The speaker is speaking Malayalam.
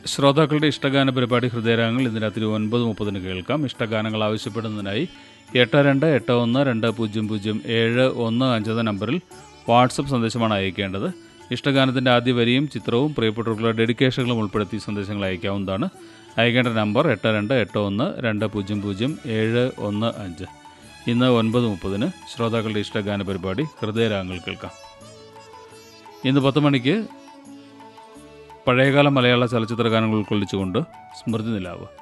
ശ്രോതാക്കളുടെ ഇഷ്ടഗാന പരിപാടി ഹൃദയരാഗങ്ങൾ ഇന്ന് രാത്രി ഒൻപത് മുപ്പതിന് കേൾക്കാം ഇഷ്ടഗാനങ്ങൾ ആവശ്യപ്പെടുന്നതിനായി എട്ട് രണ്ട് എട്ട് ഒന്ന് രണ്ട് പൂജ്യം പൂജ്യം ഏഴ് ഒന്ന് അഞ്ച് എന്ന നമ്പറിൽ വാട്സപ്പ് സന്ദേശമാണ് അയക്കേണ്ടത് ഇഷ്ടഗാനത്തിൻ്റെ ആദ്യ വരിയും ചിത്രവും പ്രിയപ്പെട്ടവർക്കുള്ള ഡെഡിക്കേഷനുകളും ഉൾപ്പെടുത്തി സന്ദേശങ്ങൾ അയക്കാവുന്നതാണ് അയക്കേണ്ട നമ്പർ എട്ട് രണ്ട് എട്ട് ഒന്ന് രണ്ട് പൂജ്യം പൂജ്യം ഏഴ് ഒന്ന് അഞ്ച് ഇന്ന് ഒൻപത് മുപ്പതിന് ശ്രോതാക്കളുടെ ഇഷ്ടഗാന പരിപാടി ഹൃദയരാഗങ്ങൾ കേൾക്കാം ഇന്ന് പത്ത് മണിക്ക് പഴയകാല മലയാള ചലച്ചിത്ര ഗാനങ്ങൾ ഉൾക്കൊള്ളിച്ചുകൊണ്ട് സ്മൃതി നിലാവ്